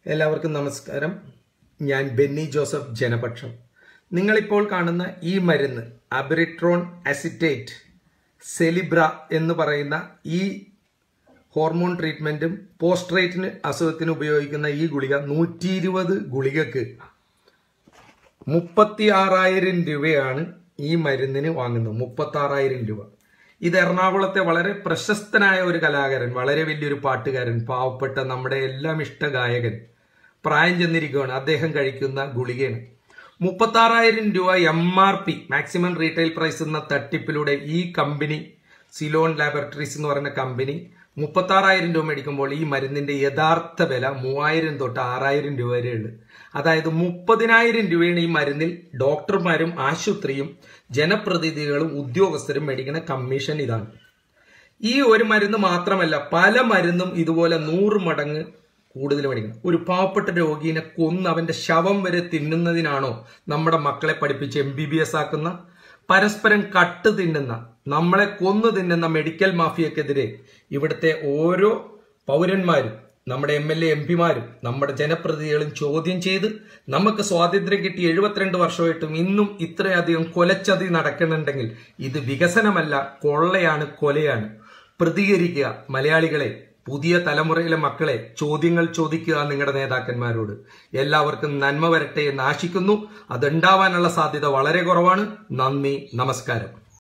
എല്ലാവർക്കും നമസ്കാരം ഞാൻ ബെന്നി ജോസഫ് ജനപക്ഷം നിങ്ങളിപ്പോൾ കാണുന്ന ഈ മരുന്ന് അബിറിട്രോൺ അസിറ്റേറ്റ് സെലിബ്ര എന്ന് പറയുന്ന ഈ ഹോർമോൺ ട്രീറ്റ്മെന്റും പോസ്ട്രേറ്റിന് അസുഖത്തിന് ഉപയോഗിക്കുന്ന ഈ ഗുളിക നൂറ്റി ഇരുപത് ഗുളികക്ക് മുപ്പത്തി ആറായിരം രൂപയാണ് ഈ മരുന്നിന് വാങ്ങുന്നത് മുപ്പത്തി ആറായിരം രൂപ ഇത് എറണാകുളത്തെ വളരെ പ്രശസ്തനായ ഒരു കലാകാരൻ വളരെ വലിയൊരു പാട്ടുകാരൻ പാവപ്പെട്ട നമ്മുടെ എല്ലാം ഇഷ്ട ഗായകൻ പ്രായം ചെന്നിരിക്കുകയാണ് അദ്ദേഹം കഴിക്കുന്ന ഗുളികയാണ് മുപ്പത്തി ആറായിരം രൂപ M R P maximum retail price എന്ന തട്ടിപ്പിലൂടെ ഈ കമ്പനി സിലോൺ ലാബറട്ടറീസ് എന്ന് പറയുന്ന കമ്പനി മുപ്പത്തി ആറായിരം രൂപ മേടിക്കുമ്പോൾ ഈ മരുന്നിന്റെ യഥാർത്ഥ വില മൂവായിരം തൊട്ട് ആറായിരം രൂപ വരെയുണ്ട് അതായത് മുപ്പതിനായിരം രൂപയാണ് ഈ മരുന്നിൽ ഡോക്ടർമാരും ആശുപത്രിയും ജനപ്രതിനിധികളും ഉദ്യോഗസ്ഥരും മേടിക്കുന്ന കമ്മീഷൻ ഇതാണ് ഈ ഒരു മരുന്ന് മാത്രമല്ല പല മരുന്നും ഇതുപോലെ നൂറ് മടങ്ങ് കൂടുതൽ മേടിക്കണം ഒരു പാവപ്പെട്ട രോഗീനെ കൊന്ന് അവന്റെ ശവം വരെ തിന്നുന്നതിനാണോ നമ്മുടെ മക്കളെ പഠിപ്പിച്ച് എം ബി ബി എസ് ആക്കുന്ന പരസ്പരം കട്ട് തിന്നുന്ന നമ്മളെ കൊന്നു തിന്നുന്ന മെഡിക്കൽ മാഫിയക്കെതിരെ ഇവിടുത്തെ ഓരോ പൗരന്മാരും നമ്മുടെ എം എൽ എ എം പിമാരും നമ്മുടെ ജനപ്രതിനിധികളും ചോദ്യം ചെയ്ത് നമുക്ക് സ്വാതന്ത്ര്യം കിട്ടി എഴുപത്തിരണ്ട് വർഷമായിട്ടും ഇന്നും ഇത്രയധികം കൊലച്ചതി നടക്കുന്നുണ്ടെങ്കിൽ ഇത് വികസനമല്ല കൊള്ളയാണ് കൊലയാണ് പ്രതികരിക്കുക മലയാളികളെ പുതിയ തലമുറയിലെ മക്കളെ ചോദ്യങ്ങൾ ചോദിക്കുക നിങ്ങളുടെ നേതാക്കന്മാരോട് എല്ലാവർക്കും നന്മ വരട്ടെ എന്ന് ആശിക്കുന്നു അതുണ്ടാവാനുള്ള സാധ്യത വളരെ കുറവാണ് നന്ദി നമസ്കാരം